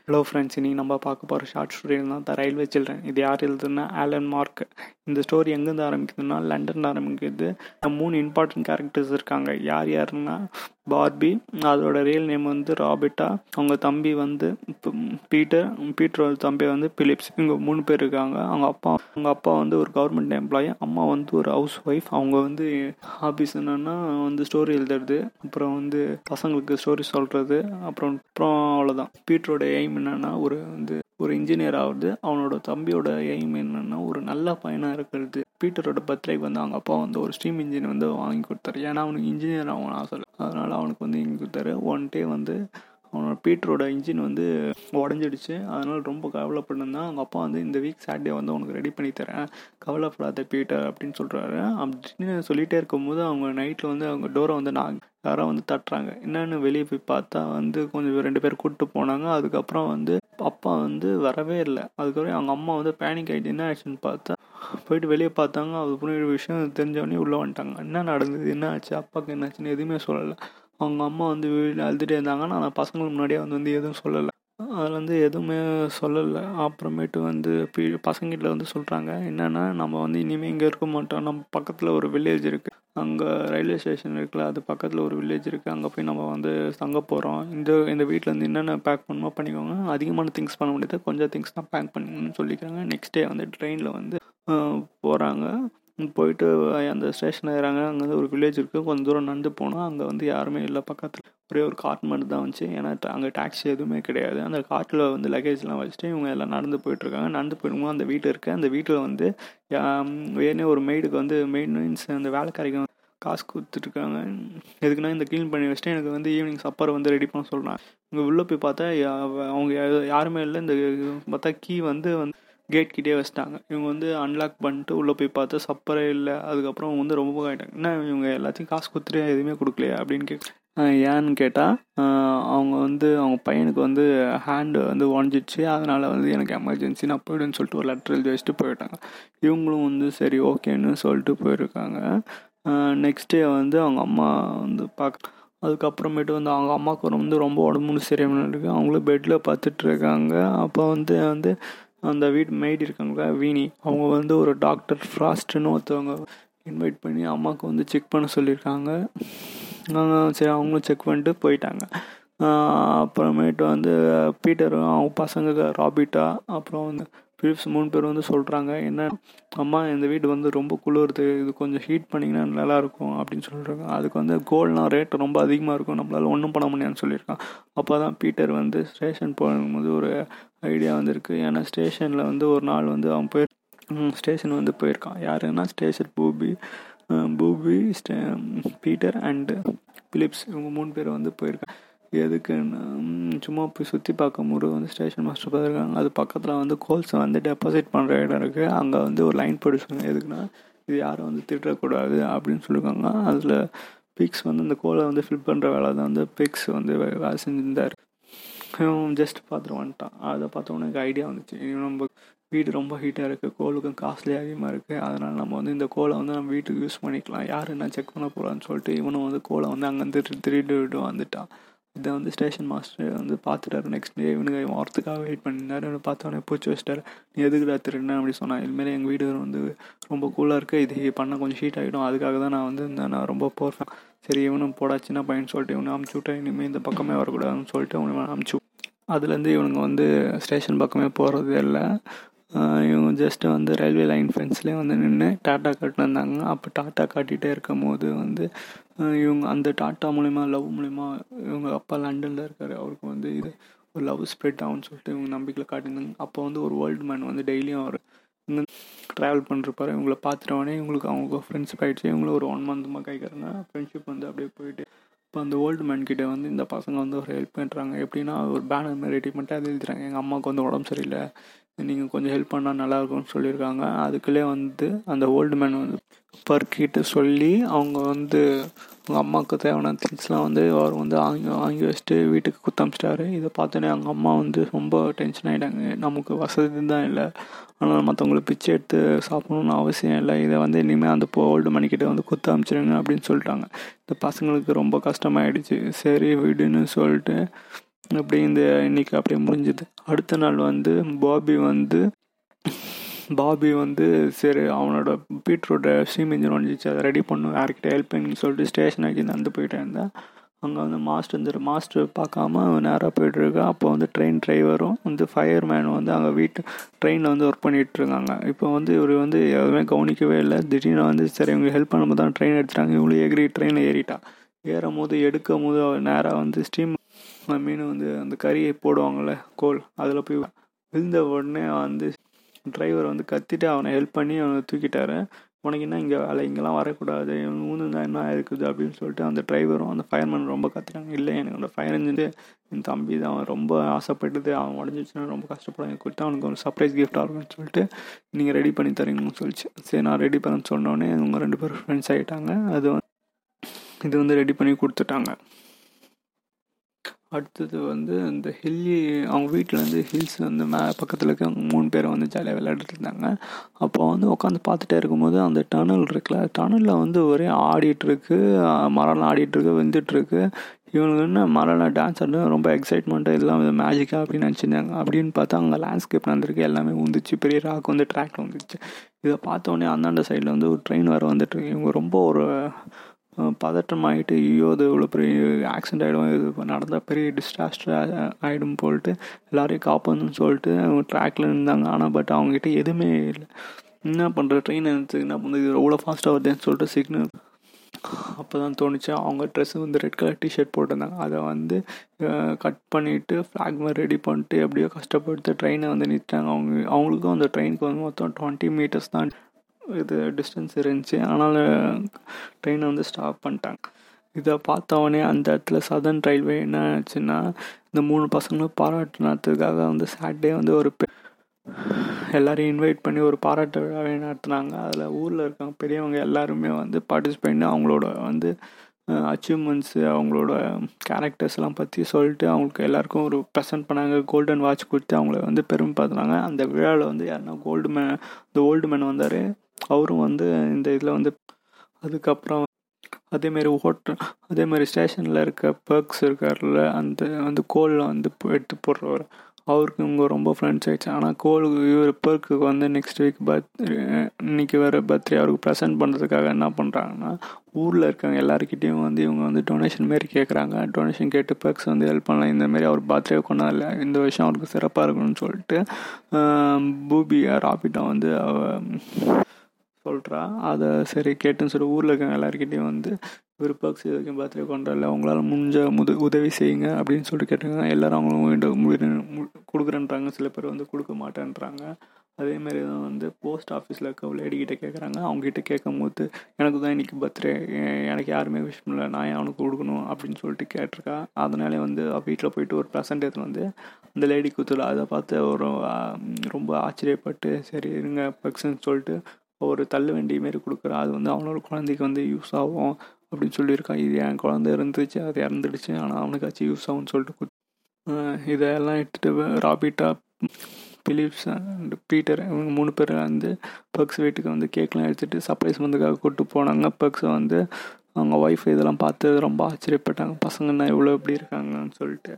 Hello friends இனி நம்ம பார்க்க போகிற ஷார்ட் ஸ்டோரி தான் த ரயில்வே சில்ட்ரன் இது யார் எழுதுனா ஆலன் மார்க் இந்த ஸ்டோரி எங்கேருந்து ஆரம்பிக்குதுன்னா லண்டன் ஆரம்பிக்குது மூணு இம்பார்ட்டன்ட் கேரக்டர்ஸ் இருக்காங்க யார் யாருன்னா பார்பி அதோட ரியல் நேம் வந்து ராபிட்டா அவங்க தம்பி வந்து ப- பீட்டர் பீட்டரோட தம்பி வந்து பிலிப்ஸ் இவங்க மூணு பேர் இருக்காங்க அவங்க அப்பா அவங்க அப்பா வந்து ஒரு கவர்மெண்ட் எம்ப்ளாயி அம்மா வந்து ஒரு ஹவுஸ் ஒய்ஃப் அவங்க வந்து ஹாபிஸ் என்னன்னா வந்து ஸ்டோரி எழுதுறது அப்புறம் வந்து பசங்களுக்கு ஸ்டோரி சொல்றது அப்புறம் அப்புறம் அவ்வளோதான் பீட்டரோட எய்ம் என்னன்னா ஒரு வந்து ஒரு இன்ஜினியர் ஆகுது அவனோட தம்பியோட எய்ம் என்னன்னா ஒரு நல்ல பையனாக இருக்கிறது பீட்டரோட பர்த்டேக்கு வந்து அவங்க அப்பா வந்து ஒரு ஸ்டீம் இன்ஜின் வந்து வாங்கி கொடுத்தாரு ஏன்னா அவனுக்கு இன்ஜினியர் ஆகணும் ஆசை இல்லை. அதனால அவனுக்கு வந்து வாங்கி கொடுத்தாரு ஒன் டே வந்து அவனோட பீட்டரோட இன்ஜின் வந்து உடஞ்சிடுச்சு அதனால ரொம்ப கவலைப்பட்டிருந்தான் அவங்க அப்பா வந்து இந்த வீக் சாட்டர்டே வந்து உனக்கு ரெடி பண்ணி தரேன் கவலைப்படாத பீட்டர் அப்படின்னு சொல்கிறாரு அப்படின்னு சொல்லிட்டே இருக்கும்போது அவங்க நைட்டில் வந்து அவங்க டோரை வந்து நான் யாரோ வந்து தட்டுறாங்க என்னன்னு வெளியே போய் பார்த்தா வந்து கொஞ்சம் ரெண்டு பேர் கூப்பிட்டு போனாங்க அதுக்கப்புறம் வந்து அப்பா வந்து வரவே இல்லை அதுக்கப்புறம் அவங்க அம்மா வந்து பேனிக் ஆகிட்டு என்ன ஆச்சுன்னு பார்த்தா போயிட்டு வெளியே பார்த்தாங்க அதுக்கப்புறம் ஒரு விஷயம் தெரிஞ்சவொடனே உள்ளே வந்துட்டாங்க என்ன நடந்தது என்ன ஆச்சு அப்பாவுக்கு என்னாச்சுன்னு எதுவுமே சொல்லலை அவங்க அம்மா வந்து வீட்டில் அழுதுகிட்டே இருந்தாங்க ஆனால் பசங்களுக்கு முன்னாடியே வந்து வந்து எதுவும் சொல்லலை அதில் வந்து எதுவுமே சொல்லலை அப்புறமேட்டு வந்து பி பசங்கிட்ட வந்து சொல்கிறாங்க என்னென்னா நம்ம வந்து இனிமேல் இங்கே இருக்க மாட்டோம் நம்ம பக்கத்தில் ஒரு வில்லேஜ் இருக்குது அங்கே ரயில்வே ஸ்டேஷன் இருக்குல்ல அது பக்கத்தில் ஒரு வில்லேஜ் இருக்குது அங்கே போய் நம்ம வந்து தங்க போகிறோம் இந்த இந்த வீட்டில் வந்து என்னென்ன பேக் பண்ணுமோ பண்ணிக்கோங்க அதிகமான திங்ஸ் பண்ண முடியாது கொஞ்சம் திங்ஸ் தான் பேக் பண்ணிக்கணும்னு சொல்லிக்கிறாங்க நெக்ஸ்ட் டே வந்து ட்ரெயினில் வந்து போகிறாங்க போயிட்டு அந்த ஸ்டேஷன் ஏறாங்க அங்கே வந்து ஒரு வில்லேஜ் இருக்குது கொஞ்சம் தூரம் நடந்து போனால் அங்கே வந்து யாருமே இல்லை பக்கத்தில் ஒரே ஒரு காட் மட்டும் தான் வந்துச்சு ஏன்னா ட- அங்கே டாக்ஸி எதுவுமே கிடையாது அந்த காட்டில் வந்து லக்கேஜ்லாம் வச்சுட்டு இவங்க எல்லாம் நடந்து போயிட்டுருக்காங்க நடந்து போயிடும்போது அந்த வீடு இருக்குது அந்த வீட்டில் வந்து யாம், வேணே ஒரு மெய்டுக்கு வந்து மெய்ட் மீன்ஸ் அந்த வேலைக்காரிக்கு வந்து காசு கொடுத்துட்ருக்காங்க எதுக்குன்னா இந்த க்ளீன் பண்ணி வச்சுட்டு எனக்கு வந்து ஈவினிங் சப்பர் வந்து ரெடி பண்ண சொல்கிறாங்க இங்கே உள்ளே போய் பார்த்தா யா- அவங்க யா- யாருமே இல்லை இந்த பார்த்தா கீ வந்து வந்து கேட் கிட்டே வச்சிட்டாங்க இவங்க வந்து அன்லாக் பண்ணிட்டு உள்ளே போய் பார்த்தா சப்பரே இல்லை அதுக்கப்புறம் அவங்க வந்து ரொம்ப ஆகிட்டாங்க என்ன இவங்க எல்லாத்தையும் காசு கொடுத்துட்டு எதுவுமே கொடுக்கலையா அப்படின்னு கேட்க ஏன்னு கேட்டால் அவங்க வந்து அவங்க பையனுக்கு வந்து ஹேண்டு வந்து உடஞ்சிச்சு அதனால் வந்து எனக்கு எமர்ஜென்சி நான் போய்டுன்னு சொல்லிட்டு ஒரு லெட்டர் எழுதி வச்சுட்டு போயிட்டாங்க இவங்களும் வந்து சரி ஓகேன்னு சொல்லிட்டு போயிருக்காங்க நெக்ஸ்ட் டே வந்து அவங்க அம்மா வந்து பார்க்க அதுக்கப்புறமேட்டு வந்து அவங்க அம்மாவுக்கு வந்து ரொம்ப உடம்புன்னு சரியான இருக்குது அவங்களும் பெட்டில் பார்த்துட்டு இருக்காங்க அப்போ வந்து வந்து அந்த வீட்டு மெய்டு இருக்காங்க வீணி அவங்க வந்து ஒரு டாக்டர் ஃப்ராஸ்ட்னு ஒருத்தவங்க இன்வைட் பண்ணி அம்மாவுக்கு வந்து செக் பண்ண சொல்லியிருக்காங்க ஆஹ் சரி அவங்களும் செக் பண்ணிட்டு போயிட்டாங்க ஆஹ் அப்புறமேட்டு வந்து பீட்டரும் அவங்க பசங்க ராபிட்டா அப்புறம் வந்து பிலிப்ஸ் மூணு பேர் வந்து சொல்கிறாங்க என்ன அம்மா இந்த வீடு வந்து ரொம்ப குளிருது இது கொஞ்சம் ஹீட் பண்ணிங்கன்னா நல்லாயிருக்கும் அப்படின்னு சொல்கிறாங்க அதுக்கு வந்து கோல்ட்லாம் ரேட் ரொம்ப அதிகமாக இருக்கும் நம்மளால ஒன்றும் பண்ண முடியாதுன்னு சொல்லியிருக்கான் அப்போ தான் பீட்டர் வந்து ஸ்டேஷன் போகும்போது ஒரு ஐடியா வந்திருக்கு ஏன்னா ஸ்டேஷனில் வந்து ஒரு நாள் வந்து அவன் போய் ஸ்டேஷன் வந்து போயிருக்கான் யாருன்னா ஸ்டேஷன் பூபி அஹ் பூபி ஸ்டே பீட்டர் அண்டு பிலிப்ஸ் இவங்க மூணு பேர் வந்து போயிருக்காங்க எதுக்குன்னு ம், சும்மா போய் சுற்றி பார்க்கும்போது வந்து ஸ்டேஷன் மாஸ்டர் பார்த்துருக்காங்க அது பக்கத்தில் வந்து கோல்ஸை வந்து டெபாசிட் பண்ணுற இடம் இருக்குது அங்கே வந்து ஒரு லைன் போட்டு எதுக்குன்னா இது யாரும் வந்து திட்டக்கூடாது அப்படின்னு சொல்லியிருக்காங்க அதில் பிக்ஸ் வந்து இந்த கோலை வந்து ஃபில் பண்ணுற வேலை தான் வந்து பிக்ஸ் வந்து வே- வேலை செஞ்சிருந்தார் இவன் ஜஸ்ட் பார்த்துட்டு வந்துட்டான் அதை பார்த்தோன்னே எனக்கு ஐடியா வந்துச்சு இவன் நம்ம வீடு ரொம்ப ஹீட்டாக இருக்குது கோலுக்கும் காஸ்ட்லி அதிகமாக இருக்குது அதனால் நம்ம வந்து இந்த கோலை வந்து நம்ம வீட்டுக்கு யூஸ் பண்ணிக்கலாம் யார் என்ன செக் பண்ண போகிறான்னு சொல்லிட்டு இவனும் வந்து கோலை வந்து அங்கேருந்து திருடிட்டு வந்துட்டான் இதை வந்து ஸ்டேஷன் மாஸ்டர் வந்து பார்த்துட்டாரு நெக்ஸ்ட் டே இவனுக்கு இவன் வரத்துக்காக வெயிட் பண்ணியிருந்தாரு இவனை பார்த்தோன்னே பூச்சி வச்சிட்டாரு நீ எதுக்குடா திருடின அப்படி சொன்னான் இதுமாரி எங்கள் வீடு வந்து ரொம்ப கூலாக இருக்குது இது பண்ணால் கொஞ்சம் ஹீட் ஆகிடும் அதுக்காக தான் நான் வந்து இந்த நான் ரொம்ப போகிறேன் சரி இவனும் போடா சின்ன பையன் சொல்லிட்டு இவனை அமுச்சு விட்டேன் இனிமேல் இந்த பக்கமே வரக்கூடாதுன்னு சொல்லிட்டு அவனை அமுச்சு விட்டான். அதுலேருந்து இவனுங்க வந்து ஸ்டேஷன் பக்கமே போகிறது இல்லை இவங்க ஜஸ்ட்டு வந்து ரயில்வே லைன் ஃபென்ஸ்லேயே வந்து நின்று டாட்டா காட்டினாங்க அப்போ டாட்டா காட்டிகிட்டே இருக்கும் போது வந்து ஆஹ் இவங்க அந்த டாட்டா மூலிமா லவ் மூலிமா இவங்க அப்பா லண்டனில் இருக்கார் அவருக்கு வந்து இது ஒரு லவ் ஸ்ப்ரெட் ஆகும்னு சொல்லிட்டு இவங்க நம்பிக்கையில் காட்டியிருந்தாங்க அப்போ வந்து ஒரு வேர்ல்டு மேன் வந்து டெய்லியும் அவர் இங்கே ட்ராவல் பண்ணிருப்பாரு இவங்கள பார்த்துட்டவொடனே இவங்களுக்கு அவங்க ஃப்ரெண்ட்ஷிப் ஆகிடுச்சு இவங்களும் ஒரு ஒன் மந்த்மாக கைக்கிறாங்க ஃப்ரெண்ட்ஷிப் வந்து அப்படியே போயிட்டு இப்போ அந்த ஓல்டு மேன் கிட்ட வந்து இந்த பசங்க வந்து ஒரு ஹெல்ப் பண்ணுறாங்க எப்படின்னா ஒரு பேனர் மாதிரி ரெடி பண்ணிட்டு அதை எழுதுறாங்க எங்கள் அம்மாவுக்கு வந்து உடம்பு சரியில்லை நீங்கள் கொஞ்சம் ஹெல்ப் பண்ணால் நல்லாயிருக்கும்னு சொல்லியிருக்காங்க அதுக்குள்ளே வந்து அந்த ஓல்டு மேன் வந்து பர்க்கிட்டு சொல்லி அவங்க வந்து அவங்க அம்மாவுக்கு தேவையான திங்ஸ்லாம் வந்து அவர் வந்து வாங்கி வாங்கி வச்சுட்டு வீட்டுக்கு குத்தமிச்சிட்டாரு இதை பார்த்தோன்னே அவங்க அம்மா வந்து ரொம்ப டென்ஷன் ஆகிட்டாங்க நமக்கு வசதி தான் இல்லை ஆனால் மற்றவங்களுக்கு பிச்சை எடுத்து சாப்பிடணும்னு அவசியம் இல்லை இதை வந்து இனிமேல் அந்த ஓல்டு மணிக்கிட்ட வந்து குத்த அமிச்சிருங்க அப்படின்னு சொல்லிட்டாங்க இந்த பசங்களுக்கு ரொம்ப கஷ்டமாயிடுச்சு சரி விடுன்னு சொல்லிட்டு அப்படி இந்த இன்னைக்கு அப்படியே முடிஞ்சுது அடுத்த நாள் வந்து பாபி வந்து பாபி வந்து சரி அவனோட பீட்ரூட்டை ஸ்டீம் இன்ஜின் வந்துச்சு அதை ரெடி பண்ணும் யார்கிட்ட ஹெல்ப்னு சொல்லிட்டு ஸ்டேஷன் ஆக்கி நடந்து போயிட்டே இருந்தேன் அங்கே வந்து மாஸ்டர் வந்து மாஸ்டர் பார்க்காம அவன் நேராக போயிட்டுருக்கான் அப்போ வந்து ட்ரெயின் டிரைவரும் வந்து ஃபயர்மேனும் வந்து அங்கே வீட்டு ட்ரெயினில் வந்து ஒர்க் பண்ணிகிட்டு இருக்காங்க இப்போ வந்து இவர் வந்து எதுவுமே கவனிக்கவே இல்லை திடீர்னு வந்து சரி இவங்க ஹெல்ப் பண்ணும்போது தான் ட்ரெயின் எடுத்துட்டாங்க இவங்களும் எகிரி ட்ரெயினில் ஏறிட்டா ஏறும் போது எடுக்கும் போது அவன் நேராக வந்து ஸ்டீம் மீன் வந்து அந்த கறியை போடுவாங்கள்ல கோல் அதில் போய் விழுந்த உடனே வந்து டிரைவர் வந்து கத்திட்டு அவனை ஹெல்ப் பண்ணி அவனை தூக்கிட்டாரு உனக்கு என்ன இங்கே வேலை இங்கெல்லாம் வரக்கூடாது ஊந்துதான் என்ன இருக்குது அப்படின்னு சொல்லிட்டு அந்த டிரைவரும் அந்த ஃபயர்மேன் ரொம்ப கத்துட்டாங்க இல்லை எனக்கு அந்த ஃபயர் இன்ஜின் என் தம்பி தான் அவன் ரொம்ப ஆசைப்பட்டது அவன் உடஞ்சிச்சுன்னா ரொம்ப கஷ்டப்படும் கொடுத்து அவனுக்கு ஒரு சர்ப்ரைஸ் கிஃப்டாக இருக்கும்னு சொல்லிட்டு நீங்கள் ரெடி பண்ணி தரீங்கன்னு சொல்லிச்சு சரி நான் ரெடி பண்ண சொன்னோடனே அவங்க ரெண்டு பேரும் ஃப்ரெண்ட்ஸ் ஆகிட்டாங்க அது வந்து இது வந்து ரெடி பண்ணி கொடுத்துட்டாங்க அடுத்தது வந்து இந்த ஹில்லி அவங்க வீட்டில் வந்து ஹில்ஸ் வந்து மே பக்கத்தில் இருக்க மூணு பேரை வந்து ஜாலியாக விளையாடிட்டு இருந்தாங்க அப்போ வந்து உட்காந்து பார்த்துட்டே இருக்கும்போது அந்த டனல் இருக்குல்ல டனலில் வந்து ஒரே ஆடிட்டுருக்கு மரம்லாம் ஆடிட்டுருக்கு வெந்துட்டுருக்கு இவனுக்கு என்ன மரம்லாம் டான்ஸ் ஆடுறது ரொம்ப எக்ஸைட்மெண்ட்டாக இதெல்லாம் வந்து மேஜிக்காக அப்படின்னு நினச்சிருந்தாங்க அப்படின்னு பார்த்தா அங்கே லேண்ட்ஸ்கேப் நடந்திருக்கு எல்லாமே வந்துச்சு பெரிய ராக் வந்து ட்ராக்ல வந்துச்சு இதை பார்த்தோன்னே அந்தாண்ட சைடில் வந்து ஒரு ட்ரெயின் வேறு வந்துட்டுருக்கு இவங்க ரொம்ப ஒரு பதட்டம் ஆகிட்டு ஐயோ அது இவ்வளோ பெரிய ஆக்சிடென்ட் ஆகிடும் இது நடந்தால் பெரிய டிஸ்டாஸ்டர் ஆகிடும் போல்ட்டு எல்லாரையும் காப்பாற்றணும்னு சொல்லிட்டு அவங்க ட்ராக்ல இருந்தாங்க ஆனால் பட் அவங்ககிட்ட எதுவுமே இல்லை என்ன பண்ணுற ட்ரெயின் எடுத்து என்ன பண்ணுறது இது எவ்வளோ ஃபாஸ்ட்டாக வருதுன்னு சொல்லிட்டு சிக்னல் அப்போ தான் தோணுச்சு அவங்க ட்ரெஸ்ஸு வந்து ரெட் கலர் டிஷர்ட் போட்டிருந்தாங்க அதை வந்து கட் பண்ணிவிட்டு ஃப்ளாக் மாதிரி ரெடி பண்ணிட்டு எப்படியோ கஷ்டப்பட்டு ட்ரெயினை வந்து நிறுத்தாங்க அவங்க அவங்களுக்கும் அந்த ட்ரெயினுக்கு வந்து மொத்தம் டுவெண்ட்டி மீட்டர்ஸ் தான் இது டிஸ்டன்ஸ் இருந்துச்சு அதனால் ட்ரெயினை வந்து ஸ்டாப் பண்ணிட்டாங்க இதை பார்த்தவொடனே அந்த இடத்துல சதர்ன் ரயில்வே என்ன ஆச்சுன்னா இந்த மூணு பசங்களும் பாராட்டுனதுக்காக வந்து சாட்டர்டே வந்து ஒரு எல்லாரையும் இன்வைட் பண்ணி ஒரு பாராட்டு விழாவே நடத்துனாங்க அதில் ஊரில் இருக்காங்க பெரியவங்க எல்லாருமே வந்து பார்ட்டிசிபேட் பண்ணி அவங்களோட வந்து அச்சீவ்மெண்ட்ஸு அவங்களோட கேரக்டர்ஸ்லாம் பற்றி சொல்லிட்டு அவங்களுக்கு எல்லாருக்கும் ஒரு ப்ரெசென்ட் பண்ணாங்க கோல்டன் வாட்ச் கொடுத்து அவங்கள வந்து பெருமை பார்த்துனாங்க அந்த விழாவில் வந்து யாருன்னா கோல்டு மேன் இந்த ஓல்டு மேன் வந்தார் அவரும் வந்து இந்த இதில் வந்து அதுக்கப்புறம் அதேமாரி ஓட்டு அதேமாதிரி ஸ்டேஷனில் இருக்க பர்க்ஸ் இருக்கார்ல அந்த வந்து கோலில் வந்து எடுத்து போடுறவர் அவருக்கு இவங்க ரொம்ப ஃப்ரெண்ட்ஸ் ஆகிடுச்சு ஆனால் கோலுக்கு இவர் பர்க்கு வந்து நெக்ஸ்ட் வீக் பர்த் இன்னைக்கு வேறு பர்த்டே அவருக்கு ப்ரெசென்ட் பண்ணுறதுக்காக என்ன பண்ணுறாங்கன்னா ஊரில் இருக்காங்க எல்லாருக்கிட்டேயும் வந்து இவங்க வந்து டொனேஷன் மாரி கேட்குறாங்க டொனேஷன் கேட்டு பர்க்ஸ் வந்து ஹெல்ப் பண்ணலாம் இந்தமாரி அவர் பர்த்டே கொண்டாடல இந்த வருஷம் அவருக்கு சிறப்பாக இருக்கணும்னு சொல்லிட்டு பூபி ராபிட்டா வந்து அவ சொல்கிறா அதை சரி கேட்டுன்னு சொல்லி ஊரில் இருக்காங்க எல்லாருக்கிட்டையும் வந்து ஒரு பர்க்ஸ் இது வரைக்கும் பர்த்டே கொண்டாடல உங்களால் முடிஞ்ச முத உதவி செய்யுங்க அப்படின்னு சொல்லிட்டு கேட்டாங்க எல்லோரும் அவங்களும் கொடுக்குறேன்றாங்க சில பேர் வந்து கொடுக்க மாட்டேன்றாங்க அதேமாரி தான் வந்து போஸ்ட் ஆஃபீஸில் இருக்க லேடிக்கிட்ட கேட்குறாங்க அவங்ககிட்ட கேட்கும் போது எனக்கு தான் இன்றைக்கி பர்த்டே எனக்கு யாருமே விஷ் பண்ணல நான் அவனுக்கு கொடுக்கணும் அப்படின்னு சொல்லிட்டு கேட்டிருக்கா அதனாலே வந்து வீட்டில் போயிட்டு ஒரு ப்ரெசன்ட் எடுத்து வந்து அந்த லேடி குத்துல அதை பார்த்து ஒரு ரொம்ப ஆச்சரியப்பட்டு சரி இருங்க பர்க்ஸ்ன்னு சொல்லிட்டு ஒரு தள்ளு வண்டி மாரி கொடுக்குறா அது வந்து அவனோட குழந்தைக்கு வந்து யூஸ் ஆகும் அப்படின்னு சொல்லியிருக்கான் இது என் குழந்தை இருந்துச்சு அது இறந்துடுச்சு ஆனால் அவனுக்காச்சும் யூஸ் ஆகும்னு சொல்லிட்டு இதெல்லாம் எடுத்துகிட்டு ராபிட்டா பிலிப்ஸ் அண்ட் பீட்டர் இவங்க மூணு பேர் வந்து பக்ஸ் வீட்டுக்கு வந்து கேக்லாம் எடுத்துகிட்டு சர்ப்ரைஸ் வந்ததுக்காக கூப்பிட்டு போனாங்க பக்ஸை வந்து அவங்க ஒய்ஃப் இதெல்லாம் பார்த்து ரொம்ப ஆச்சரியப்பட்டாங்க பசங்கன்னா இவ்வளோ எப்படி இருக்காங்கன்னு சொல்லிட்டு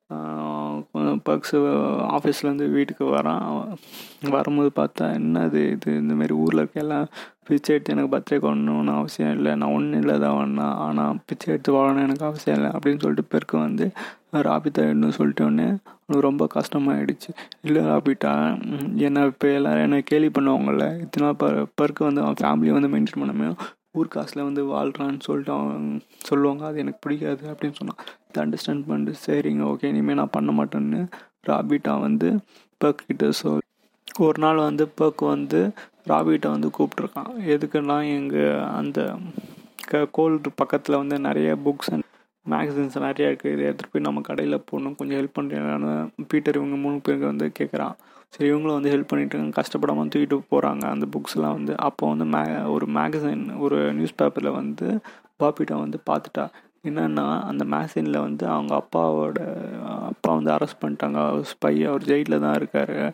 பக்ஸு ஆஃபீஸ்லேருந்து வீட்டுக்கு வரான் வரும்போது பார்த்தா என்னது இது இந்தமாரி ஊரில் இருக்க எல்லாம் பிச்சை எடுத்து எனக்கு பர்த்டே கொள்ளணும்னு அவசியம் இல்லை நான் ஒன்றும் இல்லை தான் வேணா ஆனால் பிச்சை எடுத்து வாழணும் எனக்கு அவசியம் இல்லை அப்படின்னு சொல்லிட்டு பெருக்கு வந்து ராபிதா எடுன்னு சொல்லிட்டு உடனே அவனுக்கு ரொம்ப கஷ்டமாயிடுச்சு இல்லை ராபிட்டா என்ன இப்போ எல்லோரும் என்ன கேலி பண்ணுவாங்கள்ல இத்தனை ப பருக்கு வந்து அவன் ஃபேமிலியை வந்து மெயின்டைன் பண்ணாமே ஊர் காசில் வந்து வாழ்கிறான்னு சொல்லிட்டு அவன் சொல்லுவாங்க அது எனக்கு பிடிக்காது அப்படின்னு சொன்னான் இதை அண்டர்ஸ்டாண்ட் பண்ணிட்டு சரிங்க ஓகே இனிமேல் நான் பண்ண மாட்டேன்னு ராபிட்டா வந்து பர்க் கிட்ட சொல் ஒரு நாள் வந்து பர்க் வந்து ராபிட்டை வந்து கூப்பிட்ருக்கான் எதுக்குன்னா எங்கள் அந்த க கோல் பக்கத்தில் வந்து நிறைய புக்ஸ் அண்ட் மேகசின்ஸ் நிறையா இருக்குது இதை எடுத்துகிட்டு போய் நம்ம கடையில் போடணும் கொஞ்சம் ஹெல்ப் பண்ணுறேன்னு பீட்டர் இவங்க மூணு பேருக்கு வந்து கேட்குறான் சரி இவங்களும் வந்து ஹெல்ப் பண்ணிட்டு கஷ்டப்படாமல் தூக்கிட்டு போகிறாங்க அந்த புக்ஸ்லாம் வந்து அப்போ வந்து மே ஒரு மேகசின் ஒரு நியூஸ் பேப்பரில் வந்து பாப்பிட்டா வந்து பார்த்துட்டா என்னென்னா அந்த மேகசினில் வந்து அவங்க அப்பாவோட அப்பா வந்து அரெஸ்ட் பண்ணிட்டாங்க அவர் ஸ்பை அவர் ஜெயிலில் தான் இருக்கார்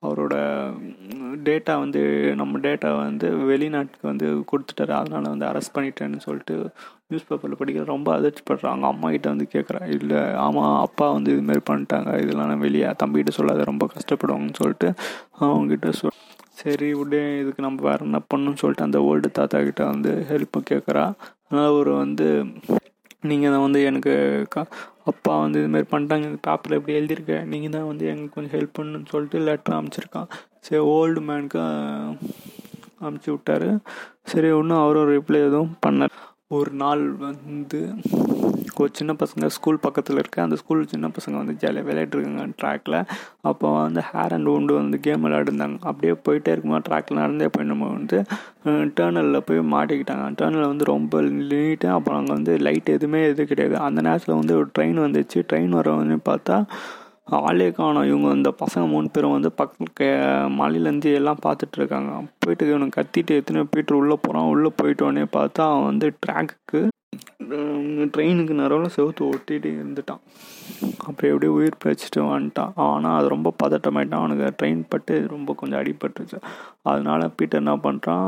அவரோட டேட்டா வந்து நம்ம டேட்டா வந்து வெளிநாட்டுக்கு வந்து கொடுத்துட்டாரு அதனால் வந்து அரெஸ்ட் பண்ணிட்டேன்னு சொல்லிட்டு நியூஸ் பேப்பரில் படிக்கிற ரொம்ப அதிர்ச்சிப்படுறாங்க அம்மா கிட்ட வந்து கேட்குறா இல்லை ஆமாம் அப்பா வந்து இதுமாரி பண்ணிட்டாங்க இதெல்லாம் நான் வெளியே தம்பிகிட்ட சொல்லாத ரொம்ப கஷ்டப்படுவாங்கன்னு சொல்லிட்டு அவங்ககிட்ட சொல் சரி விடு இதுக்கு நம்ம வேறு என்ன பண்ணணும்னு சொல்லிட்டு அந்த ஓல்டு தாத்தா கிட்ட வந்து ஹெல்ப் கேட்குறா அதனால் அவர் வந்து நீங்கள் தான் வந்து எனக்கு க அப்பா வந்து இதுமாரி பண்ணிட்டாங்க பேப்பரில் எப்படி எழுதியிருக்க நீங்கள் தான் வந்து எங்களுக்கு கொஞ்சம் ஹெல்ப் பண்ணணும்னு சொல்லிட்டு லெட்டர் அனுப்பிச்சிருக்கான் சரி ஓல்டு மேனுக்கு அனுப்பிச்சி விட்டாரு சரி ஒன்றும் அவரும் ரிப்ளை எதுவும் பண்ண ஒரு நாள் வந்து ஒரு சின்ன பசங்க ஸ்கூல் பக்கத்தில் இருக்க அந்த ஸ்கூல் சின்ன பசங்க வந்து ஜாலியாக விளையாட்டுருக்காங்க ட்ராக்கில் அப்போ வந்து ஹேர் அண்ட் உண்டு வந்து கேம் விளையாடுந்தாங்க அப்படியே போயிட்டே இருக்கும்போது ட்ராக்கில் நடந்தே போய் நம்ம வந்து டேர்னலில் போய் மாட்டிக்கிட்டாங்க டேர்னலில் வந்து ரொம்ப நீட்டு அப்புறம் அங்கே வந்து லைட் எதுவுமே எது கிடையாது அந்த நேரத்தில் வந்து ஒரு ட்ரெயின் வந்துச்சு ட்ரெயின் வர வந்து பார்த்தா ஆளே காணும் இவங்க இந்த பசங்க மூணு பேரும் வந்து பக்கத்து மலையிலேருந்து எல்லாம் பார்த்துட்டு இருக்காங்க போயிட்டு இவனுக்கு கத்திட்டு எத்தனை போயிட்டு உள்ளே போகிறான் உள்ளே போயிட்டோடனே பார்த்தா அவன் வந்து ட்ராக்குக்கு ட்ரெயினுக்கு நடுவில் செவுத்து ஒட்டிட்டு இருந்துட்டான் அப்புறம் எப்படியே உயிர் பிழைச்சிட்டு வந்துட்டான் ஆனால் அது ரொம்ப பதட்டமாயிட்டான் அவனுக்கு ட்ரெயின் பட்டு ரொம்ப கொஞ்சம் அடிபட்டுருச்சு அதனால பீட்டர் என்ன பண்ணுறான்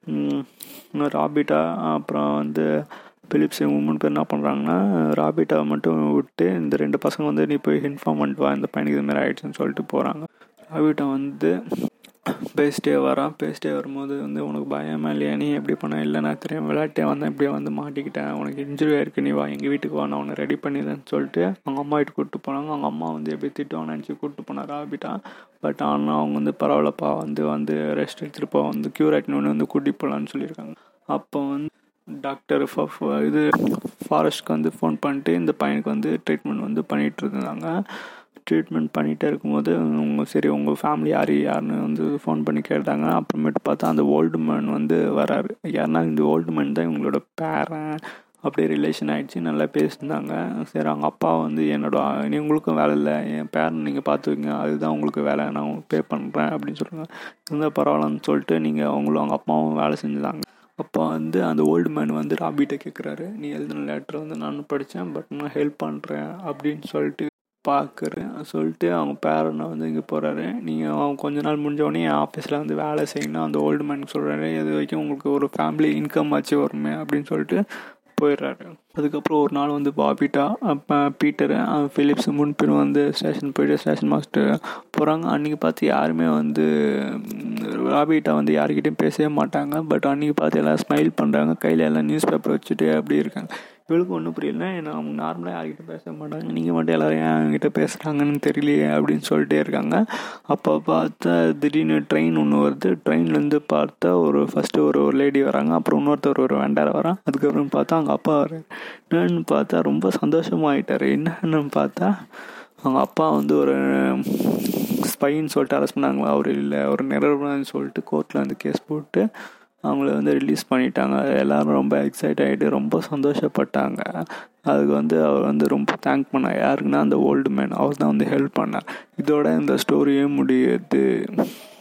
ராபிட்டா அப்புறம் வந்து பிலிப்ஸ் இவங்க மூணு பேர் என்ன பண்ணுறாங்கன்னா ராபிட்டாவை மட்டும் விட்டு இந்த ரெண்டு பசங்க வந்து நீ போய் இன்ஃபார்ம் பண்ணிட்டு வா இந்த பையனுக்கு இது மாதிரி ஆயிடுச்சுன்னு சொல்லிட்டு போகிறாங்க ராபிட்டா வந்து பேசிட்டே வரான் பேசிட்டே வரும்போது வந்து உனக்கு பயமா இல்லையா நீ எப்படி பண்ண இல்லை நான் தெரியும் விளையாட்டே வந்தேன் இப்படியே வந்து மாட்டிக்கிட்டேன் உனக்கு இன்ஜுரி ஆயிருக்கு நீ வா எங்கள் வீட்டுக்கு வா நான் உன்னை ரெடி பண்ணிடுறேன்னு சொல்லிட்டு அவங்க அம்மா வீட்டு கூப்பிட்டு போனாங்க அவங்க அம்மா வந்து எப்படி திட்டுவான்னு நினச்சி கூப்பிட்டு போனார் ராபிட்டா பட் ஆனால் அவங்க வந்து பரவாயில்லப்பா வந்து வந்து ரெஸ்ட் எடுத்துருப்பா வந்து க்யூர் ஆகிட்டோன்னு வந்து கூட்டிகிட்டு போகலான்னு சொல்லியிருக்காங்க அப்போ வந்து டாக்டர் இது ஃபாரஸ்ட்க்கு வந்து ஃபோன் பண்ணிட்டு இந்த பையனுக்கு வந்து ட்ரீட்மெண்ட் வந்து பண்ணிகிட்டு இருந்தாங்க ட்ரீட்மெண்ட் பண்ணிகிட்டே இருக்கும்போது அவங்க சரி உங்கள் ஃபேமிலி யார் யாருன்னு வந்து ஃபோன் பண்ணி கேட்டாங்க அப்புறமேட்டு பார்த்தா அந்த ஓல்டு மேன் வந்து வராரு யாருன்னா இந்த ஓல்டு மேன் தான் இவங்களோட பேரன் அப்படியே ரிலேஷன் ஆகிடுச்சு நல்லா பேசியிருந்தாங்க சரி அவங்க அப்பா வந்து என்னோட நீ உங்களுக்கும் வேலை இல்லை என் பேரன் நீங்கள் பார்த்துக்குங்க அதுதான் உங்களுக்கு வேலை நான் பே பண்ணுறேன் அப்படின்னு சொல்லுங்கள் இருந்தால் பரவாயில்லன்னு சொல்லிட்டு நீங்கள் அவங்களும் அவங்க அப்பாவும் வேலை செஞ்சுதாங்க அப்போ வந்து அந்த ஓல்டு மேன் வந்து ராபிகிட்ட கேட்குறாரு நீ எழுதின லெட்டர் வந்து நான் படித்தேன் பட் நான் ஹெல்ப் பண்ணுறேன் அப்படின்னு சொல்லிட்டு பார்க்குறேன் சொல்லிட்டு அவங்க பேரனை வந்து இங்கே போகிறாரு நீங்கள் அவங்க கொஞ்ச நாள் முடிஞ்சவொடனே என் ஆஃபீஸில் வந்து வேலை செய்யணும் அந்த ஓல்டு மேன் சொல்கிறாரு இது வரைக்கும் உங்களுக்கு ஒரு ஃபேமிலி இன்கம் ஆச்சு வருமே அப்படின்னு சொல்லிட்டு போயிடுறாரு அதுக்கப்புறம் ஒரு நாள் வந்து பாபிட்டா அப்போ பீட்டரு ஃபிலிப்ஸ் முன்பின் வந்து ஸ்டேஷன் போயிட்டு ஸ்டேஷன் மாஸ்டர் போகிறாங்க அன்றைக்கி பார்த்து யாருமே வந்து ராபிட்டா வந்து யாருக்கிட்டையும் பேசவே மாட்டாங்க பட் அன்றைக்கி பார்த்து எல்லாம் ஸ்மைல் பண்ணுறாங்க கையில் எல்லாம் நியூஸ் பேப்பர் வச்சுட்டு அப்படி இருக்காங்க இவளுக்கு ஒன்றும் புரியல ஏன்னா அவங்க நார்மலாக யார்கிட்ட பேச மாட்டாங்க நீங்கள் மட்டும் எல்லோரும் ஏன் என்கிட்ட பேசுகிறாங்கன்னு தெரியலையே அப்படின்னு சொல்லிட்டே இருக்காங்க அப்போ பார்த்தா திடீர்னு ட்ரெயின் ஒன்று வருது ட்ரெயின்லேருந்து பார்த்தா ஒரு ஃபஸ்ட்டு ஒரு ஒரு லேடி வராங்க அப்புறம் இன்னொருத்தர் ஒரு வேண்டார வரான் அதுக்கப்புறம் பார்த்தா அவங்க அப்பா வர என்னன்னு பார்த்தா ரொம்ப சந்தோஷமாயிட்டார் என்னன்னு பார்த்தா அவங்க அப்பா வந்து ஒரு ஸ்பைன்னு சொல்லிட்டு அரெஸ்ட் பண்ணாங்களா அவர் இல்லை ஒரு நிரபரான்னு சொல்லிட்டு கோர்ட்டில் வந்து கேஸ் போட்டு அவங்கள வந்து ரிலீஸ் பண்ணிட்டாங்க எல்லோரும் ரொம்ப எக்ஸைட் ஆகிட்டு ரொம்ப சந்தோஷப்பட்டாங்க அதுக்கு வந்து அவர் வந்து ரொம்ப தேங்க் பண்ணார் யாருக்குன்னா அந்த ஓல்டு மேன் அவர் தான் வந்து ஹெல்ப் பண்ணார் இதோட இந்த ஸ்டோரியே முடியுது